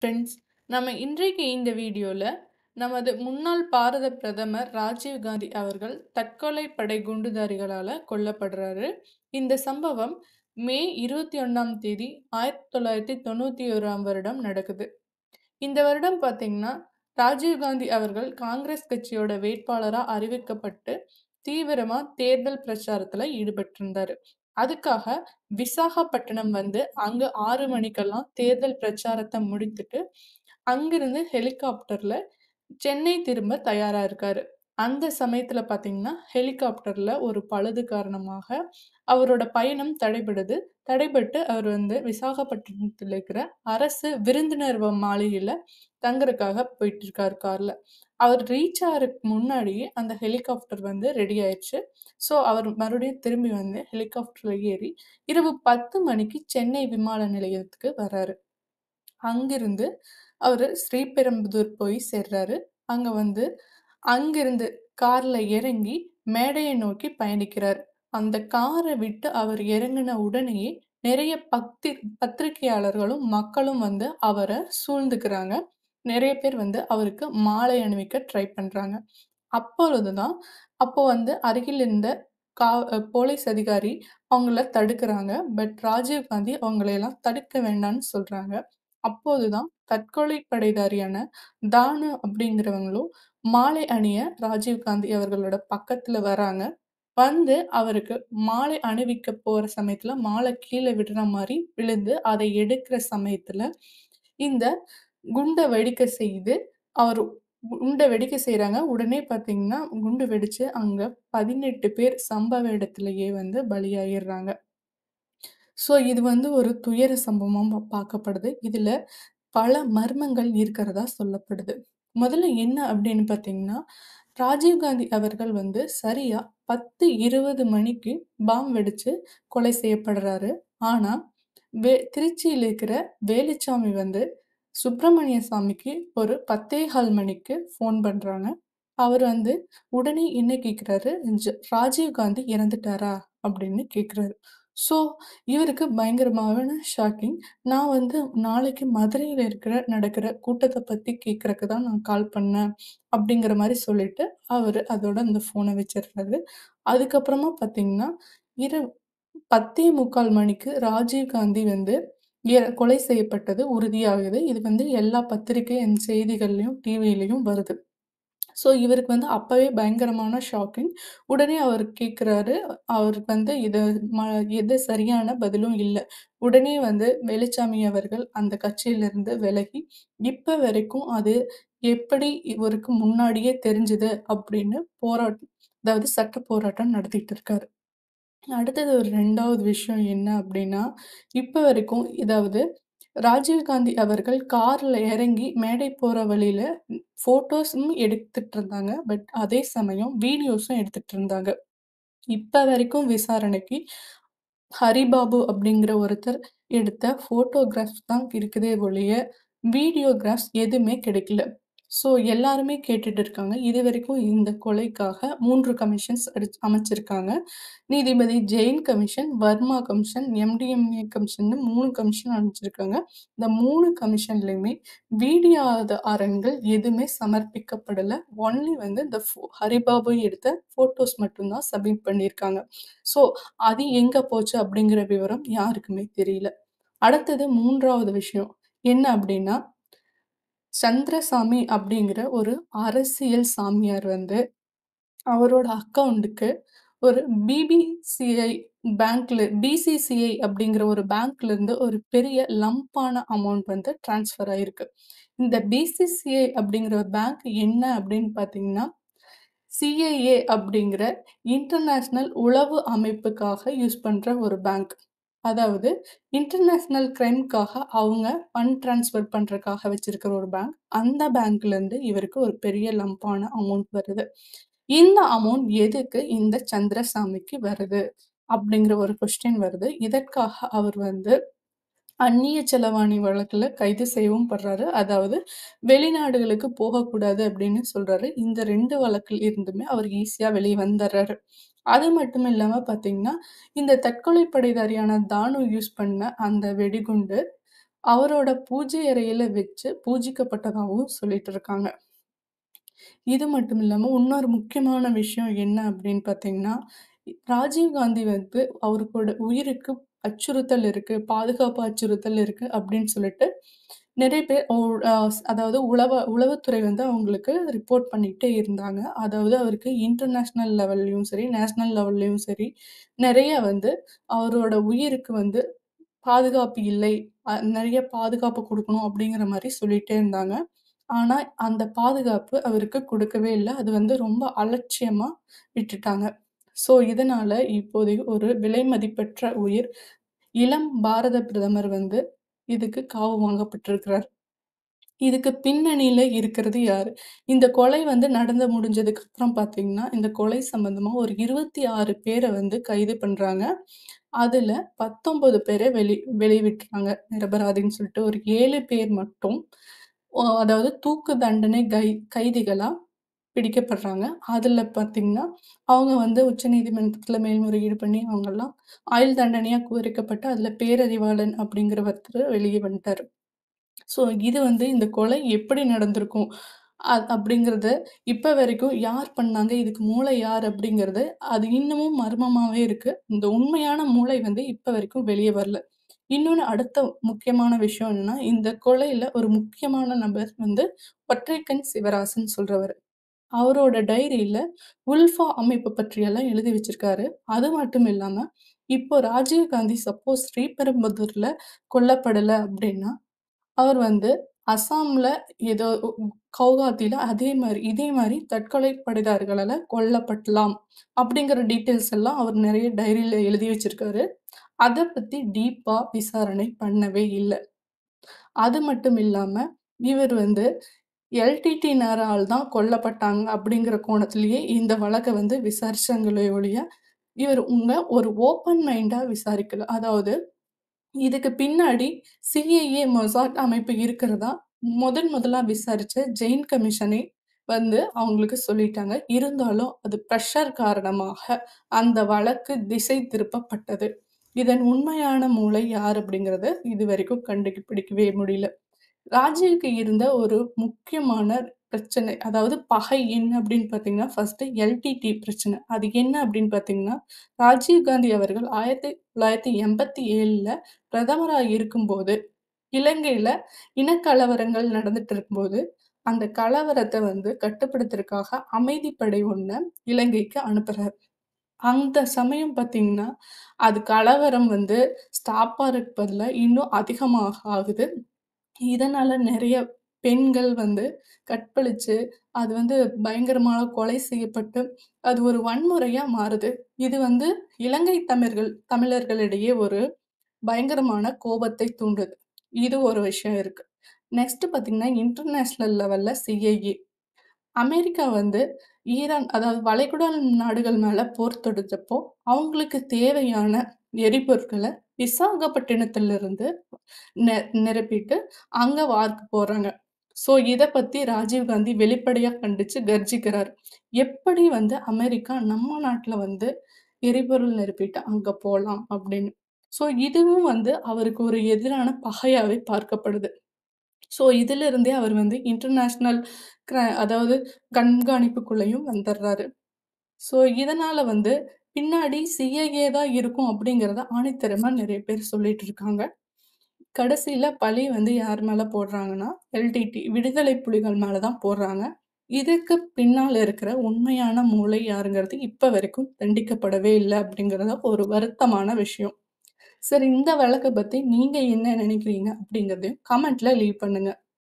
Friends நம்ம இன்றைக்கு இந்த வீடியோவில் நமது முன்னாள் பாரத பிரதமர் ராஜீவ் காந்தி அவர்கள் தற்கொலை படை குண்டுதாரிகளால் கொல்லப்படுறாரு இந்த சம்பவம் மே இருபத்தி ஒன்றாம் தேதி ஆயிரத்தி தொள்ளாயிரத்தி தொண்ணூற்றி ஓராம் வருடம் நடக்குது இந்த வருடம் பார்த்தீங்கன்னா ராஜீவ் காந்தி அவர்கள் காங்கிரஸ் கட்சியோட வேட்பாளராக அறிவிக்கப்பட்டு தீவிரமாக தேர்தல் பிரச்சாரத்தில் ஈடுபட்டிருந்தாரு அதுக்காக விசாகப்பட்டினம் வந்து அங்க ஆறு மணிக்கெல்லாம் தேர்தல் பிரச்சாரத்தை முடித்துட்டு அங்கிருந்து ஹெலிகாப்டர்ல சென்னை திரும்ப தயாரா இருக்காரு அந்த சமயத்துல பாத்தீங்கன்னா ஹெலிகாப்டர்ல ஒரு பழுது காரணமாக அவரோட பயணம் தடைபடுது தடைபட்டு அவர் வந்து விசாகப்பட்டினத்தில் இருக்கிற அரசு விருந்தினர் வ- மாளிகையில தங்குறதுக்காக போயிட்டு இருக்காரு கார்ல அவர் ரீச் ஆகிறதுக்கு முன்னாடியே அந்த ஹெலிகாப்டர் வந்து ரெடி ஆயிடுச்சு ஸோ அவர் மறுபடியும் திரும்பி வந்து ஹெலிகாப்டர்ல ஏறி இரவு பத்து மணிக்கு சென்னை விமான நிலையத்துக்கு வராரு அங்கிருந்து அவர் ஸ்ரீபெரும்புதூர் போய் சேர்றாரு அங்க வந்து அங்கிருந்து கார்ல இறங்கி மேடையை நோக்கி பயணிக்கிறார் அந்த காரை விட்டு அவர் இறங்கின உடனேயே நிறைய பக்தி பத்திரிகையாளர்களும் மக்களும் வந்து அவரை சூழ்ந்துக்கிறாங்க நிறைய பேர் வந்து அவருக்கு மாலை அணிவிக்க ட்ரை பண்றாங்க அப்பொழுதுதான் அப்போ வந்து அருகில் இருந்த கா அஹ் போலீஸ் அதிகாரி அவங்கள தடுக்கிறாங்க பட் ராஜீவ் காந்தி அவங்களையெல்லாம் தடுக்க வேண்டாம்னு சொல்றாங்க அப்போதுதான் தற்கொலை படைதாரியான தானு அப்படிங்கிறவங்களும் மாலை அணிய ராஜீவ் காந்தி அவர்களோட பக்கத்துல வராங்க வந்து அவருக்கு மாலை அணிவிக்க போற சமயத்துல மாலை கீழே விடுற மாதிரி விழுந்து அதை எடுக்கிற சமயத்துல இந்த குண்டை வெடிக்க செய்து அவர் குண்டை வெடிக்க செய்றாங்க உடனே பாத்தீங்கன்னா குண்டு வெடிச்சு அங்க பதினெட்டு பேர் சம்பவ இடத்திலேயே வந்து பலியாயிடுறாங்க ஸோ இது வந்து ஒரு துயர சம்பவமா பார்க்கப்படுது இதுல பல மர்மங்கள் இருக்கிறதா சொல்லப்படுது முதல்ல என்ன அப்படின்னு பார்த்தீங்கன்னா ராஜீவ்காந்தி அவர்கள் வந்து சரியா பத்து இருபது மணிக்கு பாம் வெடிச்சு கொலை செய்யப்படுறாரு ஆனா வே திருச்சியில் இருக்கிற வேலுச்சாமி வந்து சுப்பிரமணிய சாமிக்கு ஒரு பத்தே கால் மணிக்கு ஃபோன் பண்றாங்க அவர் வந்து உடனே என்ன கேட்குறாரு ராஜீவ் காந்தி இறந்துட்டாரா அப்படின்னு கேட்குறாரு ஸோ இவருக்கு பயங்கரமான ஷாக்கிங் நான் வந்து நாளைக்கு மதுரையில் இருக்கிற நடக்கிற கூட்டத்தை பற்றி கேட்கறக்கு தான் நான் கால் பண்ணேன் அப்படிங்கிற மாதிரி சொல்லிட்டு அவர் அதோட அந்த ஃபோனை வச்சிடுறாரு அதுக்கப்புறமா பார்த்தீங்கன்னா இரு பத்தே முக்கால் மணிக்கு ராஜீவ் காந்தி வந்து இற- கொலை செய்யப்பட்டது உறுதியாகுது இது வந்து எல்லா பத்திரிகை and செய்திகள்லையும் டிவிலையும் வருது ஸோ இவருக்கு வந்து அப்பவே பயங்கரமான ஷாக்கிங் உடனே அவர் கேட்குறாரு அவருக்கு வந்து இது ம எது சரியான பதிலும் இல்லை உடனே வந்து வெளிச்சாமி அவர்கள் அந்த கட்சியிலிருந்து விலகி இப்போ வரைக்கும் அது எப்படி இவருக்கு முன்னாடியே தெரிஞ்சுது அப்படின்னு போராட்டம் அதாவது சட்ட போராட்டம் நடத்திட்டு இருக்காரு அடுத்தது ஒரு ரெண்டாவது விஷயம் என்ன அப்படின்னா இப்போ வரைக்கும் இதாவது ராஜீவ்காந்தி அவர்கள் கார்ல இறங்கி மேடை போற வழியில போட்டோஸும் எடுத்துட்டு இருந்தாங்க பட் அதே சமயம் வீடியோஸும் எடுத்துட்டு இருந்தாங்க இப்ப வரைக்கும் விசாரணைக்கு ஹரிபாபு அப்படிங்கிற ஒருத்தர் எடுத்த போட்டோகிராஃப்ஸ் தான் இருக்குதே ஒழிய வீடியோகிராஃப்ஸ் எதுவுமே கிடைக்கல ஸோ எல்லாருமே கேட்டுட்டு இருக்காங்க இது வரைக்கும் இந்த கொலைக்காக மூன்று கமிஷன்ஸ் அடி அமைச்சிருக்காங்க நீதிபதி Jain commission Verma commission MDMA commission மூணு கமிஷன் அமைச்சிருக்காங்க இந்த மூணு கமிஷன்லையுமே வீடியோ ஆதாரங்கள் எதுவுமே சமர்ப்பிக்கப்படலை ஒன்லி வந்து இந்த pho- ஹரிபாபு எடுத்த ஃபோட்டோஸ் மட்டும்தான் சப்மிட் பண்ணியிருக்காங்க ஸோ அது எங்கே போச்சு அப்படிங்கிற விவரம் யாருக்குமே தெரியல அடுத்தது மூன்றாவது விஷயம் என்ன அப்படின்னா சந்திரசாமி அப்படிங்கிற ஒரு அரசியல் சாமியார் வந்து அவரோட அக்கவுண்ட்டுக்கு ஒரு பிபிசிஐ பேங்க்ல பிசிசிஐ அப்படிங்கிற ஒரு பேங்க்ல இருந்து ஒரு பெரிய லம்பான அமௌண்ட் வந்து டிரான்ஸ்ஃபர் ஆயிருக்கு இந்த பிசிசிஐ அப்படிங்கிற பேங்க் என்ன அப்படின்னு பார்த்தீங்கன்னா சிஐஏ அப்படிங்கிற இன்டர்நேஷ்னல் உளவு அமைப்புக்காக யூஸ் பண்ற ஒரு பேங்க் அதாவது இன்டர்நேஷ்னல் கிரைம்க்காக அவங்க ஃபண்ட் ட்ரான்ஸ்ஃபர் பண்றதுக்காக வச்சிருக்கிற ஒரு பேங்க் அந்த பேங்க்ல இருந்து இவருக்கு ஒரு பெரிய லம்பான அமௌண்ட் வருது இந்த அமௌண்ட் எதுக்கு இந்த சந்திரசாமிக்கு வருது அப்படிங்கிற ஒரு கொஸ்டின் வருது இதற்காக அவர் வந்து அந்நிய செலவாணி வழக்குல கைது செய்யவும் படுறாரு அதாவது வெளிநாடுகளுக்கு போகக்கூடாது அப்படின்னு சொல்றாரு இந்த ரெண்டு வழக்கில் இருந்துமே அவர் ஈஸியா வெளியே வந்துடுறாரு அது மட்டும் இல்லாம பாத்தீங்கன்னா இந்த தற்கொலை படைதாரியான தானு யூஸ் பண்ண அந்த வெடிகுண்டு அவரோட பூஜை அறையில வச்சு பூஜிக்கப்பட்டதாகவும் சொல்லிட்டு இருக்காங்க. இது மட்டும் இல்லாம இன்னொரு முக்கியமான விஷயம் என்ன அப்படின்னு பார்த்தீங்கன்னா, ராஜீவ் காந்தி வந்து அவருக்கோட உயிருக்கு அச்சுறுத்தல் இருக்கு, பாதுகாப்பு அச்சுறுத்தல் இருக்கு அப்படின்னு சொல்லிட்டு நெறைய பேர் ஒ அ அதாவது உளவ உளவுத்துறை வந்து அவங்களுக்கு ரிப்போர்ட் பண்ணிட்டே இருந்தாங்க. அதாவது அவருக்கு இன்டர்நேஷனல் லெவல்லயும் சரி, நேஷனல் லெவல்லயும் சரி, நெறைய வந்து அவரோட உயிருக்கு வந்து பாதுகாப்பு இல்லை. அ நெறைய பாதுகாப்பு குடுக்கணும் அப்படிங்கிற மாரி சொல்லிட்டே இருந்தாங்க. ஆனா, அந்த பாதுகாப்பு அவருக்கு குடுக்கவே இல்ல. அது வந்து ரொம்ப அலட்சியமா விட்டுட்டாங்க. ஸோ, இதனால இப்போதைக்கு ஒரு விலைமதிப்பற்ற உயிர் இளம் பாரத பிரதமர் வந்து இதுக்கு காவு வாங்கப்பட்டிருக்கிறார். இதுக்கு பின்னணியில இருக்கிறது யாரு? இந்த கொலை வந்து நடந்து முடிஞ்சதுக்கு அப்புறம் பார்த்தீங்கன்னா, இந்த கொலை சம்பந்தமா ஒரு 26 பேர வந்து கைது பண்றாங்க. அதுல 19 பேர வெளி வெளிவிட்றாங்க. நிரபராதின்னு சொல்லிட்டு ஒரு 7 பேர் மட்டும் ஒ அதாவது தூக்கு தண்டனை கை கைதிகளா பிடிக்கப்படுறாங்க. அதுல பார்த்தீங்கன்னா, அவங்க வந்து உச்சநீதிமன்றத்துல மேல்முறையீடு பண்ணி அவங்கலாம் ஆயுள் தண்டனையா குறைக்கப்பட்டு, அதுல பேரறிவாளன் அப்படிங்கிற ஒருத்தரு வெளிய வந்துட்டாரு. ஸோ, இது வந்து இந்த கொலை எப்படி நடந்திருக்கும்? அ அப்படிங்கிறத இப்ப வரைக்கும் யார் பண்ணாங்க? இதுக்கு மூளை யார்? அப்படிங்கிறது அது இன்னமும் மர்மமாவே இருக்கு. இந்த உண்மையான மூளை வந்து இப்ப வரைக்கும் வெளிய வரல. இன்னொன்னு அடுத்த முக்கியமான விஷயம் என்னன்னா, இந்த கொலையில ஒரு முக்கியமான நபர் வந்து ஒற்றைக்கண் சிவராசன் சொல்றவரு. அவரோட டைரியில உல்ஃபா அமைப்பு பற்றியெல்லாம் எழுதி வச்சிருக்காரு. அது மட்டும் இல்லாம, இப்போ ராஜீவ் காந்தி சப்போஸ் ஸ்ரீபெரும்புதூர்ல கொல்லப்படல அப்படின்னா, அவர் வந்து அசாம்ல ஏதோ உ உ கவுகாத்தில அதே மாரி இதே மாரி தற்கொலை படைதார்களால கொல்லப்படலாம். அப்படிங்கிற டீட்டெயில்ஸ் எல்லாம் அவர் நெறைய டைரியில எழுதி வச்சிருக்காரு. அத பத்தி டீப்பா விசாரணை பண்ணவே இல்ல. அது மட்டும் இல்லாம, இவர் வந்து எல்டிடியினரால் தான் கொல்லப்பட்டாங்க அப்படிங்கிற கோணத்திலேயே இந்த வழக்க வந்து விசாரிச்சாங்களே ஒழிய, இவர் உங்க ஒரு ஓப்பன் மைண்டா விசாரிக்கல. அதாவது இதுக்கு பின்னாடி சிஐஏ, மொசாட் அமைப்பு இருக்கிறதா முதன் முதலா விசாரிச்ச ஜெயின் கமிஷனே வந்து அவங்களுக்கு சொல்லிட்டாங்க. இருந்தாலும் அது பிரஷர் காரணமாக அந்த வழக்கு திசை திருப்பப்பட்டது. இதன் உண்மையான மூளை யார் அப்படிங்கிறத இதுவரைக்கும் கண்டுபிடிக்கவே முடியல. ராஜீவ்க்கு இருந்த ஒரு முக்கியமான பிரச்சனை, அதாவது பகை என்ன அப்படின்னு பார்த்தீங்கன்னா, ஃபர்ஸ்ட்டு எல்டிடி பிரச்சனை. அது என்ன அப்படின்னு பார்த்தீங்கன்னா, ராஜீவ் காந்தி அவர்கள் 1987ல பிரதமரா இருக்கும்போது, இலங்கையில இனக்கலவரங்கள் நடந்துட்டு இருக்கும்போது, அந்த கலவரத்த வந்து கட்டுப்படுத்துறதுக்காக அமைதிப்படை ஒண்ண இலங்கைக்கு அனுப்புறார். அந்த சமயம் பார்த்தீங்கன்னா, அது கலவரம் வந்து ஸ்டாப் ஆறதுக்கு பதிலா இன்னும் அதிகமாக ஆகுது. இதனால நெறைய பெண்கள் வந்து கற்பழிச்சு, அது வந்து பயங்கரமா கொலை செய்யப்பட்டு, அது ஒரு வன்முறையா மாறுது. இது வந்து இலங்கை தமிழர்கள் தமிழர்களிடையே ஒரு பயங்கரமான கோபத்தை தூண்டுது. இது ஒரு விஷயம் இருக்கு. நெக்ஸ்ட் பார்த்தீங்கன்னா, இன்டர்நேஷனல் லெவல்ல சிஐஏ. அமெரிக்கா வந்து ஈரான் அதாவது வளைகுடா நாடுகள் மேல போர் தொடுத்தப்போ, அவங்களுக்கு தேவையான எரிபொருட்கள விசாகப்பட்டினத்திலிருந்து நெ நிரப்பிட்டு அங்க வார்க்கு போறாங்க. ஸோ, இத பத்தி ராஜீவ் காந்தி வெளிப்படையா கண்டிச்சு கர்ஜிக்கிறார். எப்படி வந்து அமெரிக்கா நம்ம நாட்டுல வந்து எரிபொருள் நிரப்பிட்டு அங்க போலாம் அப்படின்னு. ஸோ, இதுவும் வந்து அவருக்கு ஒரு எதிரான பகையாவே பார்க்கப்படுது. ஸோ, இதிலிருந்தே அவர் வந்து இன்டர்நேஷனல் கிர அதாவது கண்காணிப்புக்குள்ளயும் வந்துர்றாரு. ஸோ, இதனால வந்து பின்னாடி சிஐஏ தான் இருக்கும் அப்படிங்கிறத ஆணித்தரமா நெறைய பேர் சொல்லிட்டு இருக்காங்க. கடைசியில பழி வந்து யார் மேல போடுறாங்கன்னா, எல்டிடி விடுதலை புலிகள் மேல தான் போடுறாங்க. இதுக்கு பின்னால இருக்கிற உண்மையான மூளை யாருங்கிறது இப்ப வரைக்கும் தண்டிக்கப்படவே இல்ல அப்படிங்கிறது ஒரு வருத்தமான விஷயம். சரி இந்த வழக்க பத்தி நீங்க என்ன நினைக்கிறீங்க அப்படிங்கிறதையும் கமெண்ட்ல லீவ் பண்ணுங்க.